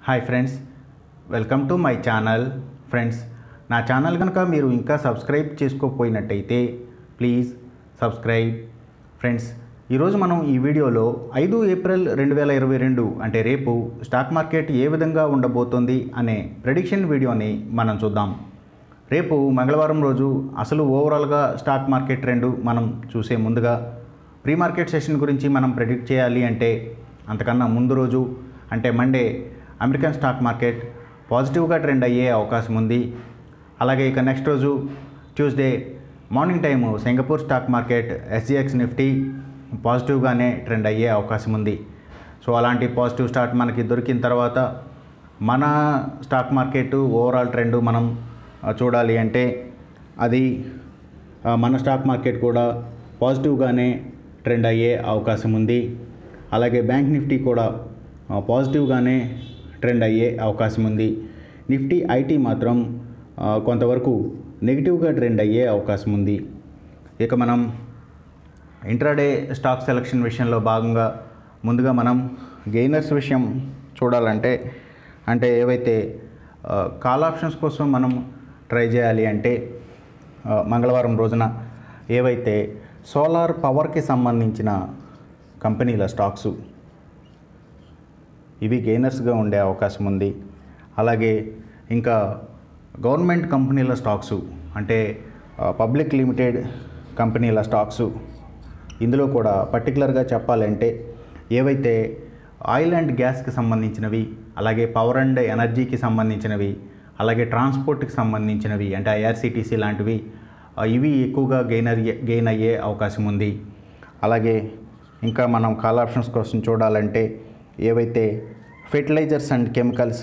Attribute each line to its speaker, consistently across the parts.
Speaker 1: hi friends welcome to my channel friends నా ఛానల్ కనుక మీరు ఇంకా సబ్స్క్రైబ్ చేసుకోకపోయినట్టయితే ప్లీజ్ సబ్స్క్రైబ్ ఫ్రెండ్స్ ఈరోజు మనం ఈ వీడియోలో ఐదు ఏప్రిల్ రెండు వేల ఇరవై రెండు అంటే రేపు స్టాక్ మార్కెట్ ఏ విధంగా ఉండబోతోంది అనే ప్రెడిక్షన్ వీడియోని మనం చూద్దాం రేపు మంగళవారం రోజు అసలు ఓవరాల్గా స్టాక్ మార్కెట్ ట్రెండ్ మనం చూసే ముందుగా ప్రీ మార్కెట్ సెషన్ గురించి మనం ప్రెడిక్ట్ చేయాలి అంటే అంతకన్నా ముందు రోజు అంటే మండే అమెరికన్ స్టాక్ మార్కెట్ పాజిటివ్గా ట్రెండ్ అయ్యే అవకాశం ఉంది అలాగే ఇక నెక్స్ట్ రోజు Tuesday morning time Singapore stock market SGX Nifty పాజిటివ్గానే ట్రెండ్ అయ్యే అవకాశం ఉంది సో అలాంటి పాజిటివ్ స్టార్ట్ మనకి దొరికిన తర్వాత మన స్టాక్ మార్కెట్ ఓవరాల్ ట్రెండ్ మనం ఆ, చూడాలి అంటే అది ఆ, మన స్టాక్ మార్కెట్ కూడా పాజిటివ్గానే ట్రెండ్ అయ్యే అవకాశం ఉంది అలాగే బ్యాంక్ నిఫ్టీ కూడా ఆ, పాజిటివ్గానే ట్రెండ్ అయ్యే అవకాశం ఉంది నిఫ్టీ ఐటీ మాత్రం ఆ, కొంతవరకు నెగిటివ్గా ట్రెండ్ అయ్యే అవకాశం ఉంది ఇక మనం ఇంట్రాడే స్టాక్ సెలక్షన్ విషయంలో భాగంగా ముందుగా మనం గెయినర్స్ విషయం చూడాలంటే అంటే ఏవైతే ఆ, కాల్ ఆప్షన్స్ కోసం మనం ట్రై చేయాలి అంటే ఆ, మంగళవారం రోజున ఏవైతే సోలార్ పవర్కి సంబంధించిన కంపెనీల స్టాక్సు ఇవి గెయినర్స్గా ఉండే అవకాశం ఉంది అలాగే ఇంకా గవర్నమెంట్ కంపెనీల స్టాక్సు అంటే ఆ, పబ్లిక్ లిమిటెడ్ కంపెనీల స్టాక్సు ఇందులో కూడా పర్టికులర్గా చెప్పాలంటే ఏవైతే ఆయిల్ అండ్ గ్యాస్కి సంబంధించినవి అలాగే పవర్ అండ్ ఎనర్జీకి సంబంధించినవి అలాగే ట్రాన్స్పోర్ట్కి సంబంధించినవి అంటే ఐఆర్సిటీసీ లాంటివి ఆ, ఇవి ఎక్కువగా గెయిన్ అయ్యే గెయిన్ అయ్యే అవకాశం ఉంది అలాగే ఇంకా మనం కాల్ ఆప్షన్స్ కోసం చూడాలంటే ఏవైతే ఫెర్టిలైజర్స్ అండ్ కెమికల్స్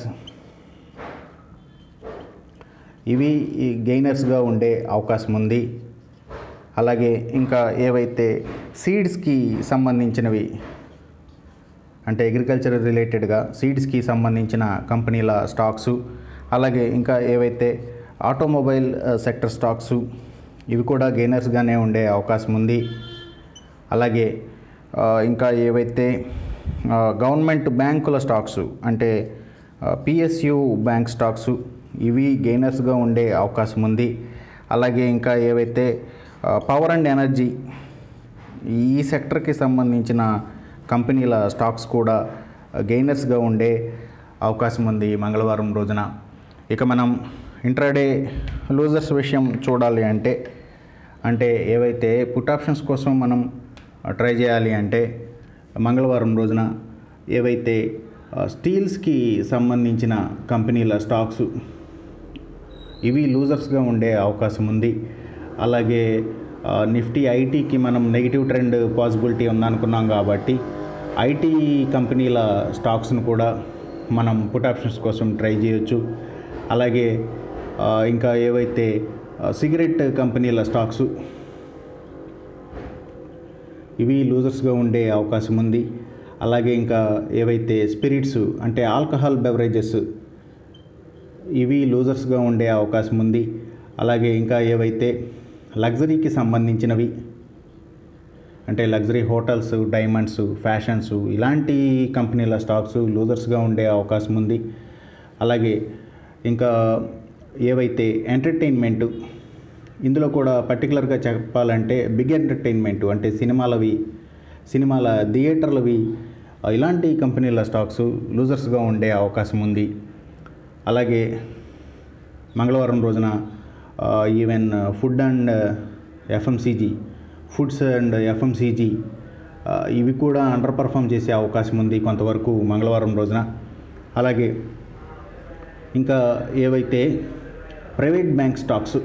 Speaker 1: ఇవి ఈ గెయినర్స్గా ఉండే అవకాశం ఉంది అలాగే ఇంకా ఏవైతే సీడ్స్కి సంబంధించినవి అంటే అగ్రికల్చర్ రిలేటెడ్గా సీడ్స్కి సంబంధించిన కంపెనీల స్టాక్సు అలాగే ఇంకా ఏవైతే ఆటోమొబైల్ ఆ, సెక్టర్ స్టాక్సు ఇవి కూడా గెయినర్స్గానే ఉండే అవకాశం ఉంది అలాగే ఆ, ఇంకా ఏవైతే ఆ, గవర్నమెంట్ బ్యాంకుల స్టాక్స్ అంటే పిఎస్యు బ్యాంక్ స్టాక్స్ ఇవి గెయినర్స్గా ఉండే అవకాశం ఉంది అలాగే ఇంకా ఏవైతే ఆ, పవర్ అండ్ ఎనర్జీ ఈ సెక్టర్కి సంబంధించిన కంపెనీల స్టాక్స్ కూడా గెయినర్స్గా ఉండే అవకాశం ఉంది మంగళవారం రోజున ఇక మనం ఇంట్రాడే లూజర్స్ విషయం చూడాలి అంటే అంటే ఏవైతే పుట్ ఆప్షన్స్ కోసం మనం ట్రై చేయాలి అంటే మంగళవారం రోజున ఏవైతే ఆ, స్టీల్స్కి సంబంధించిన కంపెనీల స్టాక్స్ ఇవి లూజర్స్గా ఉండే అవకాశం ఉంది అలాగే ఆ, నిఫ్టీ ఐటీకి మనం నెగిటివ్ ట్రెండ్ పాసిబిలిటీ ఉందనుకున్నాం కాబట్టి ఐటీ కంపెనీల స్టాక్స్ను కూడా మనం పుట్ ఆప్షన్స్ కోసం ట్రై చేయొచ్చు అలాగే ఆ, ఇంకా ఏవైతే ఆ, సిగరెట్ కంపెనీల స్టాక్స్ ఇవి లూజర్స్గా ఉండే అవకాశం ఉంది అలాగే ఇంకా ఏవైతే స్పిరిట్స్ అంటే ఆల్కహాల్ బెవరేజెస్ ఇవి లూజర్స్గా ఉండే అవకాశం ఉంది అలాగే ఇంకా ఏవైతే లగ్జరీకి సంబంధించినవి అంటే లగ్జరీ హోటల్స్ డైమండ్స్ ఫ్యాషన్స్ ఇలాంటి కంపెనీల స్టాక్స్ లూజర్స్గా ఉండే అవకాశం ఉంది అలాగే ఇంకా ఏవైతే ఎంటర్టైన్మెంట్ ఇందులో కూడా పర్టికులర్గా చెప్పాలంటే బిగ్ ఎంటర్టైన్మెంట్ అంటే సినిమాలవి సినిమాల థియేటర్లవి ఇలాంటి కంపెనీల స్టాక్స్ లూజర్స్గా ఉండే అవకాశం ఉంది అలాగే మంగళవారం రోజున ఆ, even food and FMCG foods and FMCG ఆ, ఇవి కూడా అండర్ పర్ఫామ్ చేసే అవకాశం ఉంది కొంతవరకు మంగళవారం రోజున అలాగే ఇంకా ఏవైతే ప్రైవేట్ బ్యాంక్ స్టాక్స్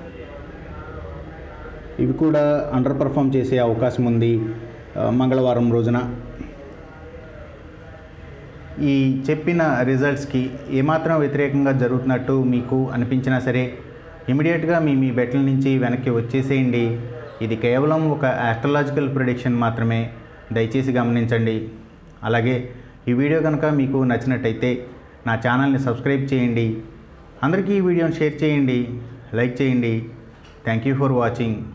Speaker 1: ఇవి కూడా అండర్ పర్ఫామ్ చేసే అవకాశం ఉంది ఆ, మంగళవారం రోజున ఈ చెప్పిన రిజల్ట్స్కి ఏమాత్రం వ్యతిరేకంగా జరుగుతున్నట్టు మీకు అనిపించినా సరే ఇమీడియట్గా మీ మీ బెట్ల నుంచి వెనక్కి వచ్చేసేయండి ఇది కేవలం ఒక ఆస్ట్రలాజికల్ ప్రిడిక్షన్ మాత్రమే దయచేసి గమనించండి అలాగే ఈ వీడియో కనుక మీకు నచ్చినట్టయితే నా ఛానల్ని సబ్స్క్రైబ్ చేయండి అందరికీ ఈ వీడియోని షేర్ చేయండి లైక్ చేయండి థ్యాంక్ యూ ఫర్ వాచింగ్